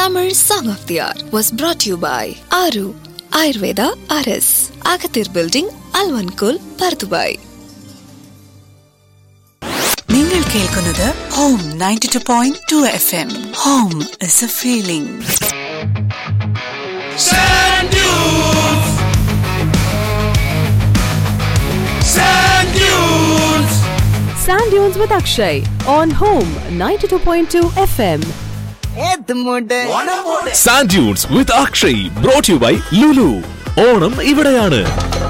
Tamil Song of the Hour was brought to you by Aru Ayurveda RS, Agathir Building, Alvankul, Pardubai. നിങ്ങൾ കേൾക്കുന്നത് home ninety two point two F M home is a feeling Sand dunes. Sand dunes. Sand Dunes with Akshay on Home 92.2 FM. Sand dunes with Akshay brought you by Lulu Onam ഇവിടെയാണ്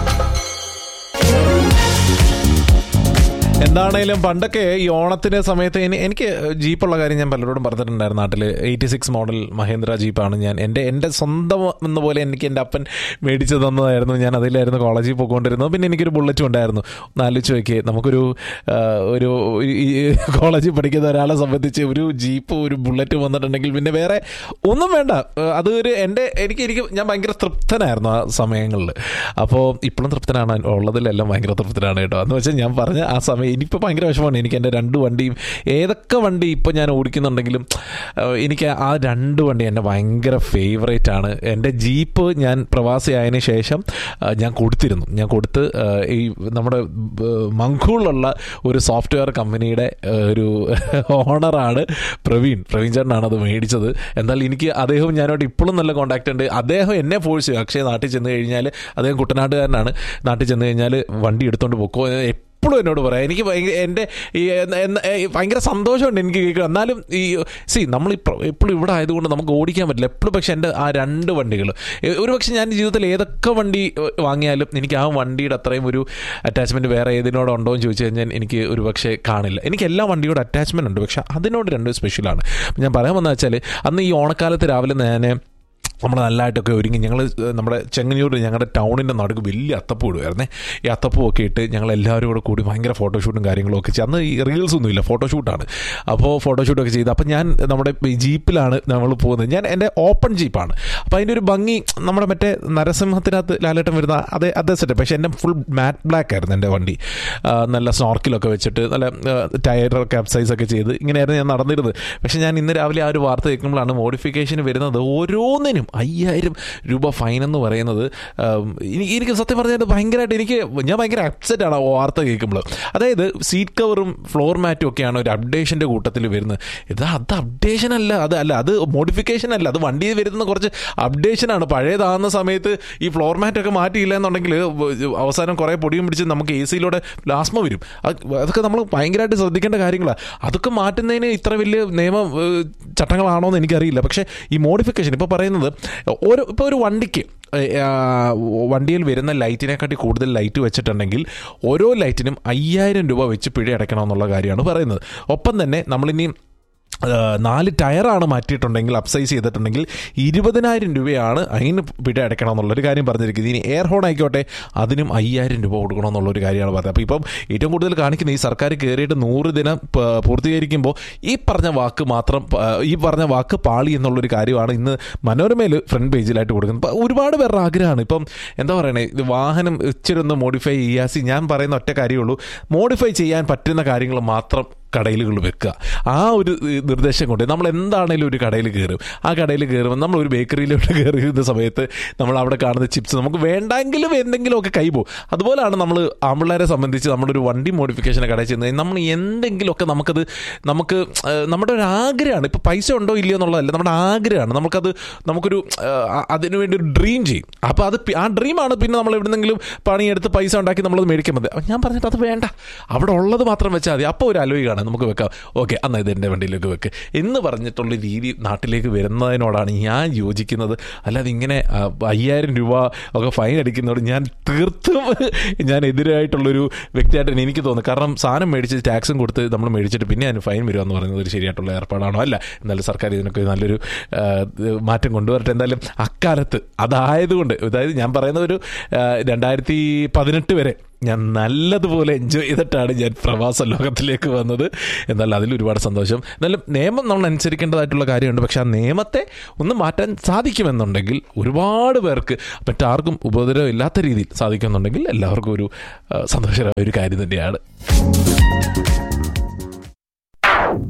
എന്താണേലും പണ്ടൊക്കെ ഈ ഓണത്തിന്റെ സമയത്ത് any- എനിക്ക് ജീപ്പുള്ള കാര്യം ഞാൻ പലരോടും പറഞ്ഞിട്ടുണ്ടായിരുന്നു നാട്ടിൽ എയ്റ്റി സിക്സ് മോഡൽ മഹേന്ദ്ര ജീപ്പാണ് ഞാൻ എൻ്റെ എൻ്റെ സ്വന്തം എന്ന പോലെ എനിക്ക് എൻ്റെ അപ്പൻ മേടിച്ചു തന്നതായിരുന്നു ഞാൻ അതിലായിരുന്നു കോളേജിൽ പോയിക്കൊണ്ടിരുന്നത് പിന്നെ എനിക്കൊരു ബുള്ളറ്റും ഉണ്ടായിരുന്നു ഒന്ന് ആലോചിച്ച് നോക്കിയേ നമുക്കൊരു ആ, ഒരു ഈ കോളേജിൽ പഠിക്കുന്ന ഒരാളെ സംബന്ധിച്ച് ഒരു ജീപ്പ് ഒരു ബുള്ളറ്റ് വന്നിട്ടുണ്ടെങ്കിൽ പിന്നെ വേറെ ഒന്നും വേണ്ട ആ, അത് ഒരു എൻ്റെ എനിക്ക് എനിക്ക് ഞാൻ ഭയങ്കര തൃപ്തനായിരുന്നു ആ സമയങ്ങളിൽ അപ്പോൾ ഇപ്പോഴും തൃപ്തനാണ് ഉള്ളതിലെല്ലാം ഭയങ്കര തൃപ്തനാണ് കേട്ടോ എന്ന് വെച്ചാൽ ഞാൻ പറഞ്ഞ ആ സമയം ഇനിയിപ്പോൾ ഭയങ്കര വിഷമമാണ് എനിക്ക് എൻ്റെ രണ്ട് വണ്ടിയും ഏതൊക്കെ വണ്ടി ഇപ്പോൾ ഞാൻ ഓടിക്കുന്നുണ്ടെങ്കിലും ആ, എനിക്ക് ആ രണ്ട് വണ്ടി എൻ്റെ ഭയങ്കര ഫേവറേറ്റ് ആണ് എൻ്റെ ജീപ്പ് ഞാൻ പ്രവാസിയായതിനു ശേഷം ആ, ഞാൻ കൊടുത്തിരുന്നു ഞാൻ കൊടുത്ത് ആ, ഈ നമ്മുടെ ബ- മങ്കൂളിലുള്ള ഒരു സോഫ്റ്റ്വെയർ കമ്പനിയുടെ ആ, ഒരു ഓണറാണ് പ്രവീൺ പ്രവീൺ ചേട്ടനാണ് അത് മേടിച്ചത് എന്നാൽ എനിക്ക് അദ്ദേഹം ഞാനോട് ഇപ്പോഴും നല്ല കോൺടാക്റ്റ് ഉണ്ട് അദ്ദേഹം എന്നെ ഫോഴ്സ് ചെയ്യും അക്ഷയ നാട്ടിൽ ചെന്ന് കഴിഞ്ഞാൽ അദ്ദേഹം കുട്ടനാട്ടുകാരനാണ് നാട്ടിൽ ചെന്ന് കഴിഞ്ഞാൽ വണ്ടി എടുത്തുകൊണ്ട് പോക്കോ എപ്പോഴും എന്നോട് പറയാം എനിക്ക് ഭയങ്കര എൻ്റെ ഈ എന്ന- എന്ന- ഈ ഭയങ്കര സന്തോഷമുണ്ട് എനിക്ക് കേൾക്കുക എന്നാലും ഈ സി നമ്മൾ എപ്പോഴും ഇവിടെ ആയതുകൊണ്ട് നമുക്ക് ഓടിക്കാൻ പറ്റില്ല എപ്പോഴും പക്ഷേ എൻ്റെ ആ രണ്ട് വണ്ടികൾ ഒരു പക്ഷേ ഞാൻ ജീവിതത്തിൽ ഏതൊക്കെ വണ്ടി ഏഹ്, വാങ്ങിയാലും എനിക്ക് ആ വണ്ടിയുടെ അത്രയും ഒരു അറ്റാച്ച്മെൻറ്റ് വേറെ ഏതിനോട് ഉണ്ടോ എന്ന് ചോദിച്ചു കഴിഞ്ഞാൽ എനിക്ക് ഒരു പക്ഷേ കാണില്ല എനിക്ക് എല്ലാ വണ്ടിയോട് അറ്റാച്ച്മെൻറ്റ് ഉണ്ട് പക്ഷേ അതിനോട് രണ്ടും സ്പെഷ്യലാണ് ഞാൻ പറയാൻ വന്നത് വെച്ചാൽ അന്ന് ഈ ഓണക്കാലത്ത് രാവിലെ ഞാൻ നമ്മൾ നല്ലതായിട്ടൊക്കെ ഒരുങ്ങി ഞങ്ങൾ നമ്മുടെ ചെങ്ങന്നൂർ ഞങ്ങളുടെ ടൗണിൻ്റെ നടുക്ക് വലിയ അത്തപ്പൂ ഇടുമായിരുന്നേ ഈ അത്തപ്പൂ ഒക്കെ ഇട്ട് ഞങ്ങൾ എല്ലാവരും കൂടെ കൂടി ഭയങ്കര ഫോട്ടോഷൂട്ടും കാര്യങ്ങളും ഒക്കെ ചെയ്ത് അന്ന് ഈ റീൽസ് ഒന്നുമില്ല ഫോട്ടോഷൂട്ടാണ് അപ്പോൾ ഫോട്ടോഷൂട്ടൊക്കെ ചെയ്ത് അപ്പോൾ ഞാൻ നമ്മുടെ ഈ ജീപ്പിലാണ് നമ്മൾ പോകുന്നത് ഞാൻ എൻ്റെ ഓപ്പൺ ജീപ്പാണ് അപ്പോൾ അതിൻ്റെ ഒരു ഭംഗി നമ്മുടെ മറ്റേ നരസിംഹത്തിനകത്ത് ലാലേട്ടൻ വരുന്ന അതേ അതേ സെറ്റ് പക്ഷേ എൻ്റെ ഫുൾ മാറ്റ് ബ്ലാക്ക് ആയിരുന്നു എൻ്റെ വണ്ടി ആ, നല്ല സ്നോർക്കിലൊക്കെ വെച്ചിട്ട് നല്ല ടയർ ക്യാപ്സൈസ് ഒക്കെ ചെയ്ത് ഇങ്ങനെയായിരുന്നു ഞാൻ നടന്നിരുന്നത് പക്ഷേ ഞാൻ ഇന്ന് രാവിലെ ആ ഒരു വാർത്ത കേൾക്കുമ്പോഴാണ് മോഡിഫിക്കേഷൻ വരുന്നത് ഓരോന്നിനും അയ്യായിരം രൂപ ഫൈൻ എന്ന് പറയുന്നത് ആം, എനിക്ക് എനിക്ക് സത്യം പറഞ്ഞാൽ ഭയങ്കരമായിട്ട് എനിക്ക് ഞാൻ ഭയങ്കര അപ്സെറ്റ് ആണ് ആ വാർത്ത കേൾക്കുമ്പോൾ അതായത് സീറ്റ് കവറും ഫ്ലോർ മാറ്റും ഒക്കെയാണ് ഒരു അപ്ഡേഷൻ്റെ കൂട്ടത്തിൽ വരുന്നത് ഇത് അത് അപ്ഡേഷൻ അല്ല അത് അല്ല അത് മോഡിഫിക്കേഷൻ അല്ല അത് വണ്ടിയിൽ വരുന്ന കുറച്ച് അപ്ഡേഷനാണ് പഴയതാകുന്ന സമയത്ത് ഈ ഫ്ലോർ മാറ്റൊക്കെ മാറ്റിയില്ല എന്നുണ്ടെങ്കിൽ അവസാനം കുറേ പൊടിയും പിടിച്ച് നമുക്ക് എ സിയിലൂടെ ലാസ്മ വരും അത് അതൊക്കെ നമ്മൾ ഭയങ്കരമായിട്ട് ശ്രദ്ധിക്കേണ്ട കാര്യങ്ങളാണ് അതൊക്കെ മാറ്റുന്നതിന് ഇത്ര വലിയ നിയമ ഏഹ്, ചട്ടങ്ങളാണോ എന്ന് എനിക്കറിയില്ല പക്ഷേ ഈ മോഡിഫിക്കേഷൻ ഇപ്പോൾ പറയുന്നത് ഓരോ ഇപ്പോൾ ഒരു വണ്ടിക്ക് ഏഹ്, ആ, വണ്ടിയിൽ വരുന്ന ലൈറ്റിനെക്കാട്ടി കൂടുതൽ ലൈറ്റ് വെച്ചിട്ടുണ്ടെങ്കിൽ ഓരോ ലൈറ്റിനും അയ്യായിരം രൂപ വെച്ച് പിഴ അടയ്ക്കണമെന്നുള്ള കാര്യമാണ് പറയുന്നത് ഒപ്പം തന്നെ നമ്മളിനി ആ, നാല് ടയറാണ് മാറ്റിയിട്ടുണ്ടെങ്കിൽ അപ്സൈസ് ചെയ്തിട്ടുണ്ടെങ്കിൽ ഇരുപതിനായിരം രൂപയാണ് അതിന് പിഴ അടയ്ക്കണം എന്നുള്ളൊരു കാര്യം പറഞ്ഞിരിക്കുന്നത് ഇനി എയർ ഹോൺ ആയിക്കോട്ടെ അതിനും അയ്യായിരം രൂപ കൊടുക്കണം എന്നുള്ളൊരു കാര്യമാണ് പറഞ്ഞത് അപ്പോൾ ഇപ്പം ഏറ്റവും കൂടുതൽ കാണിക്കുന്ന ഈ സർക്കാർ കയറിയിട്ട് നൂറ് ദിനം പ- പൂർത്തീകരിക്കുമ്പോൾ ഈ പറഞ്ഞ വാക്ക് മാത്രം പ- ഈ പറഞ്ഞ വാക്ക് പാളി എന്നുള്ളൊരു കാര്യമാണ് ഇന്ന് മനോരമയിൽ ഫ്രണ്ട് പേജിലായിട്ട് കൊടുക്കുന്നത് ഇപ്പം ഒരുപാട് പേരുടെ ആഗ്രഹമാണ് ഇപ്പം എന്താ പറയണേ ഇത് വാഹനം ഇച്ചിരി ഒന്ന് മോഡിഫൈ ചെയ്യാസി ഞാൻ പറയുന്ന ഒറ്റ കാര്യമുള്ളൂ മോഡിഫൈ ചെയ്യാൻ പറ്റുന്ന കാര്യങ്ങൾ മാത്രം കടയിലുകൾ വെക്കുക ആ ഒരു ഏഹ്, നിർദ്ദേശം കൊണ്ട് നമ്മൾ എന്താണേലും ഒരു കടയിൽ കയറും ആ കടയിൽ കയറുമ്പോൾ നമ്മൾ ഒരു ബേക്കറിയിലോട്ട് കയറുന്ന സമയത്ത് നമ്മൾ അവിടെ കാണുന്ന ചിപ്സ് നമുക്ക് വേണ്ടെങ്കിലും എന്തെങ്കിലുമൊക്കെ കൈ പോകും അതുപോലെയാണ് നമ്മൾ ആമ്പിള്ളേരെ സംബന്ധിച്ച് നമ്മളൊരു വണ്ടി മോഡിഫിക്കേഷൻ കടയിൽ ചെന്ന് കഴിഞ്ഞാൽ നമ്മൾ എന്തെങ്കിലുമൊക്കെ നമുക്കത് നമുക്ക് ഏഹ്, നമ്മുടെ ഒരു ആഗ്രഹമാണ് ഇപ്പോൾ പൈസ ഉണ്ടോ ഇല്ലയോ എന്നുള്ളതല്ല നമ്മുടെ ആഗ്രഹമാണ് നമുക്കത് നമുക്കൊരു ഏഹ്, അതിനുവേണ്ടി ഒരു ഡ്രീം ചെയ്യും അപ്പോൾ അത് പി- ആ ഡ്രീമാണ് പിന്നെ നമ്മൾ എവിടെന്നെങ്കിലും പണിയെടുത്ത് പൈസ ഉണ്ടാക്കി നമ്മളത് മേടിക്കാൻ മതി അപ്പോൾ ഞാൻ പറഞ്ഞിട്ട് അത് വേണ്ട അവിടെ ഉള്ളത് മാത്രം വെച്ചാൽ മതി അപ്പോൾ ഒരു അലോയിക്കാണ് നമുക്ക് വെക്കാം ഓക്കെ അന്ന് ഇത് എൻ്റെ വണ്ടിയിലേക്ക് വെക്ക് എന്ന് പറഞ്ഞിട്ടുള്ള രീതി നാട്ടിലേക്ക് വരുന്നതിനോടാണ് ഞാൻ യോജിക്കുന്നത് അല്ലാതെ ഇങ്ങനെ ആ, അയ്യായിരം രൂപ ഒക്കെ ഫൈൻ അടിക്കുന്നതോട് ഞാൻ തീർത്തും ഞാൻ എതിരായിട്ടുള്ളൊരു വ്യക്തിയായിട്ട് എനിക്ക് തോന്നുന്നു കാരണം സാധനം മേടിച്ച് ടാക്സും കൊടുത്ത് നമ്മൾ മേടിച്ചിട്ട് പിന്നെ അതിന് ഫൈൻ വരിക എന്ന് പറയുന്നത് ഒരു ശരിയായിട്ടുള്ള ഏർപ്പാടാണോ അല്ല എന്നാലും സർക്കാർ ഇതിനൊക്കെ നല്ലൊരു ആ, മാറ്റം കൊണ്ടുവരട്ടെ എന്തായാലും അക്കാലത്ത് അതായതുകൊണ്ട് അതായത് ഞാൻ പറയുന്ന ഒരു ആ, രണ്ടായിരത്തി പതിനെട്ട് വരെ ഞാൻ നല്ലതുപോലെ എൻജോയ് ചെയ്തിട്ടാണ് ഞാൻ പ്രവാസ ലോകത്തിലേക്ക് വന്നത് എന്നാൽ അതിൽ ഒരുപാട് സന്തോഷം എന്നാലും നിയമം നമ്മൾ അനുസരിക്കേണ്ടതായിട്ടുള്ള കാര്യമുണ്ട് പക്ഷെ ആ നിയമത്തെ ഒന്ന് മാറ്റാൻ സാധിക്കുമെന്നുണ്ടെങ്കിൽ ഒരുപാട് പേർക്ക് മറ്റാർക്കും ഉപദ്രവം ഇല്ലാത്ത രീതിയിൽ സാധിക്കുമെന്നുണ്ടെങ്കിൽ എല്ലാവർക്കും ഒരു ആ, സന്തോഷകരമായ ഒരു കാര്യം തന്നെയാണ്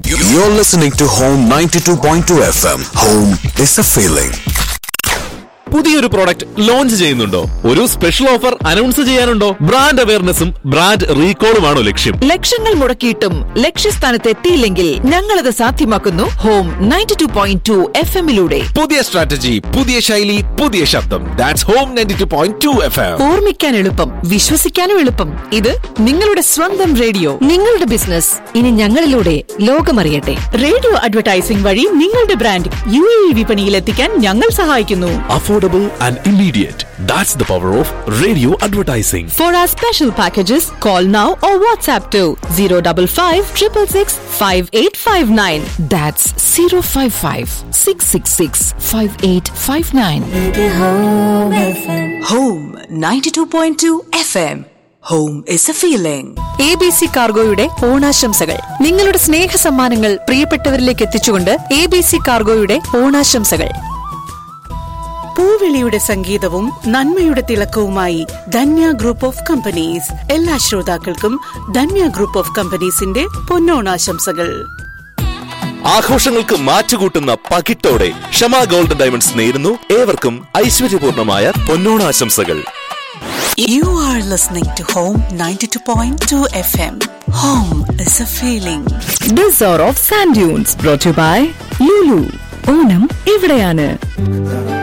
You're listening to Home 92.2 FM. Home is a feeling. പുതിയൊരു പ്രോഡക്റ്റ് ലോഞ്ച് ചെയ്യുന്നുണ്ടോ ഒരു സ്പെഷ്യൽ ഓഫർ അനൗൺസ് ചെയ്യാനുണ്ടോ ബ്രാൻഡ് അവയർനെസ്സും ബ്രാൻഡ് റീകോളുമാണോ ലക്ഷ്യം ലക്ഷങ്ങൾ മുടക്കിയിട്ടും ലക്ഷ്യസ്ഥാനത്ത് എത്തിയില്ലെങ്കിൽ ഞങ്ങളത് സാധ്യമാക്കുന്നു home ninety two point two F എമ്മിലൂടെ പുതിയ സ്ട്രാറ്റജി പുതിയ ശൈലി പുതിയ ശബ്ദം that's home ninety two point two F M ഓർമ്മിക്കാൻ എളുപ്പം വിശ്വസിക്കാനും എളുപ്പം ഇത് നിങ്ങളുടെ സ്വന്തം റേഡിയോ നിങ്ങളുടെ ബിസിനസ് ഇനി ഞങ്ങളിലൂടെ ലോകമറിയട്ടെ റേഡിയോ അഡ്വർടൈസിംഗ് വഴി നിങ്ങളുടെ ബ്രാൻഡ് യു എ വിപണിയിൽ എത്തിക്കാൻ ഞങ്ങൾ സഹായിക്കുന്നു affordable and immediate that's the power of radio advertising For our special packages, call now or WhatsApp to 055 666 5859. That's 055 666 5859. Home 92.2 FM. Home is a feeling. A B C കാർഗോയുടെ ഓണാശംസകൾ നിങ്ങളുടെ സ്നേഹ സമ്മാനങ്ങൾ പ്രിയപ്പെട്ടവരിലേക്ക് എത്തിച്ചുകൊണ്ട് എ ബി സി കാർഗോയുടെ ഓണാശംസകൾ പൂവിളിയുടെ സംഗീതവും നന്മയുടെ തിളക്കവുമായി ധന്യ ഗ്രൂപ്പ് ഓഫ് കമ്പനീസ് എല്ലാ ശ്രോതാക്കൾക്കും ധന്യ ഗ്രൂപ്പ് ഓഫ് കമ്പനീസിന്റെ പൊന്നോണാശംസകൾ ആഘോഷങ്ങൾക്ക് മാറ്റുകൂട്ടുന്ന പകിട്ടോടെ ഷമ ഗോൾഡൻ ഡയമണ്ട്സ് നേരുന്നു ഏവർക്കും ഐശ്വര്യപൂർണമായ പൊന്നോണാശംസകൾ You are listening to Home 92.2 FM. Home is a feeling. This hour of Sand Dunes brought to you by Lulu. Onam ഇവിടെയാണ്